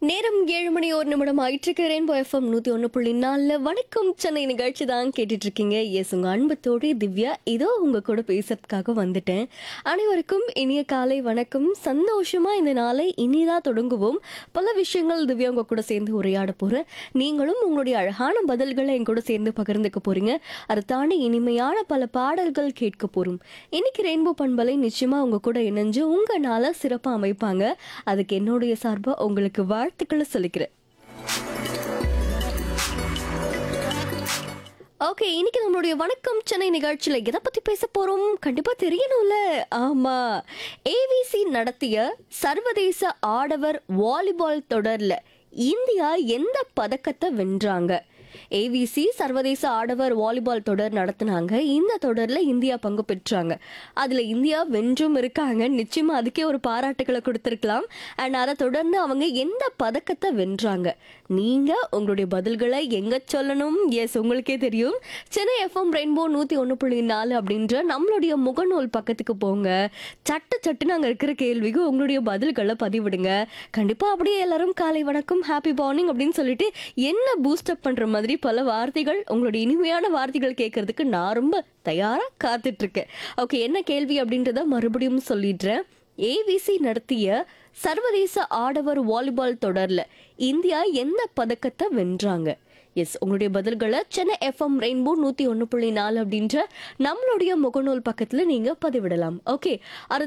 நேரம் ஏழு மணி ஒரு நிமிடம் ஆயிட்டு ரெயின்போ எஃப்எம் நூத்தி ஒன்று புள்ளி நாலுல வணக்கம் சென்னை நிகழ்ச்சி தான் கேட்டுட்டு இருக்கீங்க எஸ் உங்க அன்பு தோழி திவ்யா இதோ உங்க கூட பேசுறதுக்காக வந்துட்டேன் அனைவருக்கும் இனிய காலை வணக்கம் சந்தோஷமா இந்த நாளை இனிதா தொடங்குவோம் பல விஷயங்கள் திவ்யா உங்க கூட சேர்ந்து உரையாட போறேன் நீங்களும் உங்களுடைய அழகான பதில்களை என் கூட சேர்ந்து பகிர்ந்துக்க போறீங்க அதை தாண்டி இனிமையான பல பாடல்கள் கேட்க போறோம் இன்னைக்கு ரெயின்போ பண்பலை நிச்சயமா உங்க கூட இணைஞ்சு உங்க நாளை சிறப்பா அமைப்பாங்க அதுக்கு என்னுடைய சார்பா உங்களுக்கு வாழ்த்துக்களை சொல்லிக்கிறேன் ஓகே இன்னைக்கு நம்மளுடைய வணக்கம் சென்னை நிகழ்ச்சியில எதை பத்தி பேச போறோம் கண்டிப்பா தெரியணும்ல ஆமா ஏவிசி நடத்திய சர்வதேச ஆடவர் வாலிபால் தொடர்ல இந்தியா எந்த பதக்கத்தை வென்றாங்க ஏவிசி சர்வதேச ஆடவர் வாலிபால் தொடர் நடத்தினாங்க இந்த தொடர்ல இந்தியா பங்கு பெற்றாங்க அதுல இந்தியா வென்றும் இருக்காங்க நிச்சயமா அதுக்கே ஒரு பாராட்டுகளை கொடுத்திருக்கலாம் அண்ட் அதை தொடர்ந்து அவங்க எந்த பதக்கத்தை வென்றாங்க நீங்க உங்களுடைய பதில்களை எங்க சொல்லணும் எஸ் உங்களுக்கே தெரியும் சென்னை எஃப்எம் ரெயின்போ நூத்தி ஒன்று புள்ளி நாலு அப்படின்ற நம்மளுடைய முகநூல் பக்கத்துக்கு போங்க சட்டு சட்டுன்னு அங்க இருக்கிற கேள்விக்கு உங்களுடைய பதில்களை பதிவிடுங்க கண்டிப்பா அப்படியே எல்லாரும் காலை வணக்கம் ஹாப்பி மார்னிங் அப்படின்னு சொல்லிட்டு என்ன பூஸ்டப் பண்ற மாதிரி பல வார்த்தைகள் உங்களுடைய இனிமையான வார்த்தைகள் கேட்கறதுக்கு நான் ரொம்ப தயாரா காத்துட்டு இருக்கேன் ஓகே என்ன கேள்வி அப்படின்றத மறுபடியும் சொல்லிடுறேன் ஏவிசி நடத்திய சர்வதேச ஆடவர் வாலிபால் தொடர்ல இந்தியா எந்த பதக்கத்தை வென்றாங்க எஸ் உங்களுடைய பதில்களை சென்னை எஃப்எம் ரெயின்போ நூத்தி ஒன்று புள்ளி நாலு அப்படின்ற நம்மளுடைய முகநூல் பக்கத்துல நீங்க பதிவிடலாம் ஓகே அது